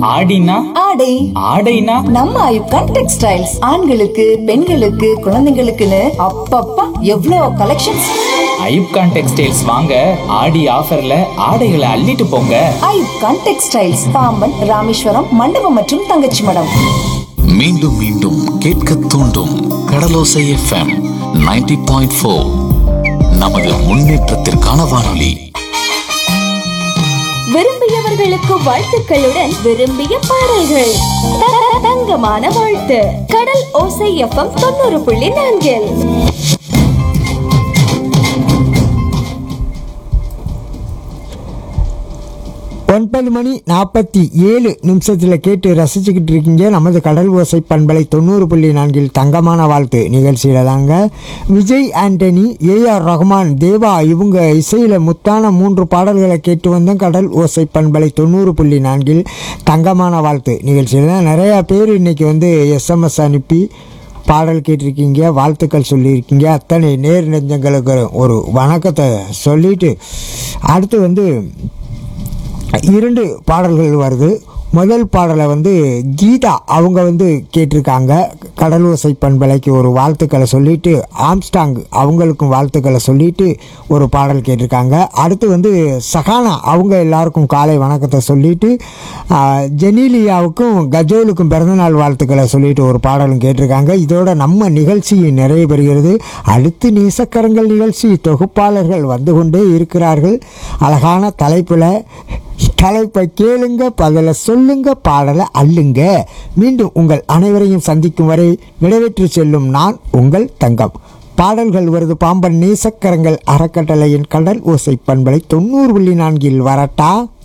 ஆடினா ஆடை ஆடைனா நம்ம ஐப்கான் டெக்ஸ்டைல்ஸ் ஆண்களுக்கு பெண்களுக்கு குழந்தைங்களுக்குன்னு அப்பப்பா எவ்வளோ கலெக்ஷன்ஸ் ஐப்கான் டெக்ஸ்டைல்ஸ் வாங்க ஆடி ஆஃபர்ல ஆடைகளை அள்ளிட்டு போங்க ஐப்கான் டெக்ஸ்டைல்ஸ் பாம்பன் ராமேஸ்வரம் மண்டபம் மற்றும் தங்கச்சி மடம் மீண்டும் மீண்டும் கேட்க தூண்டும் கடலோசை எஃப்எம் 90.4 பாயிண்ட் ஃபோர் நமது முன்னேற்றத்திற்கான வானொலி விரும்பியவர்களுக்கு வாழ்த்துக்களுடன் விரும்பிய பாடல்கள் த- த- தங்கமான வாழ்த்து கடல் ஓசை எஃப்எம் தொண்ணூறு புள்ளி நான்கில் ஒன்பது மணி நாற்பத்தி ஏழு நிமிஷத்தில் கேட்டு ரசிச்சுக்கிட்டு இருக்கீங்க நமது கடல் ஓசை பண்பலை தொண்ணூறு புள்ளி நான்கில் தங்கமான வாழ்த்து நிகழ்ச்சியில் தாங்க விஜய் ஆண்டனி ஏஆர் ரஹ்மான் தேவா இவங்க இசையில் முத்தான மூன்று பாடல்களை கேட்டு வந்தோம் கடல் ஓசை பண்பலை தொண்ணூறு புள்ளி நான்கில் தங்கமான வாழ்த்து நிகழ்ச்சியில் தான் நிறையா பேர் இன்னைக்கு வந்து எஸ்எம்எஸ் அனுப்பி பாடல் கேட்டிருக்கீங்க வாழ்த்துக்கள் சொல்லியிருக்கீங்க அத்தனை நேர் நெஞ்சங்களுக்கு ஒரு வணக்கத்தை சொல்லிட்டு அடுத்து வந்து இரண்டு பாடல்கள் வருது முதல் பாடலை வந்து கீதா அவங்க வந்து கேட்டிருக்காங்க கடலோசை பண்பலைக்கு ஒரு வாழ்த்துக்களை சொல்லிட்டு ஆம்ஸ்டாங் அவங்களுக்கும் வாழ்த்துக்களை சொல்லிட்டு ஒரு பாடல் கேட்டிருக்காங்க அடுத்து வந்து சகானா அவங்க எல்லாருக்கும் காலை வணக்கத்தை சொல்லிட்டு ஆ, ஜெனீலியாவுக்கும் கஜோலுக்கும் பிறந்தநாள் வாழ்த்துக்களை சொல்லிட்டு ஒரு பாடலும் கேட்டிருக்காங்க இதோட நம்ம நிகழ்ச்சி நிறைவு பெறுகிறது அடுத்து நேசக்கரங்கள் நிகழ்ச்சி தொகுப்பாளர்கள் வந்து கொண்டே இருக்கிறார்கள் அழகான தலைப்பில் தலைப்பை கேளுங்க பதில சொல்லுங்க பாடலை அள்ளுங்க மீண்டும் உங்கள் அனைவரையும் சந்திக்கும் வரை விடைபெற்று செல்லும் நான் உங்கள் தங்கம் பாடல்கள் வருது பாம்பன் நேசக்கரங்கள் அறக்கட்டளையின் கடல் ஓசை பண்பலை தொண்ணூறு புள்ளி நான்கில் வரட்டா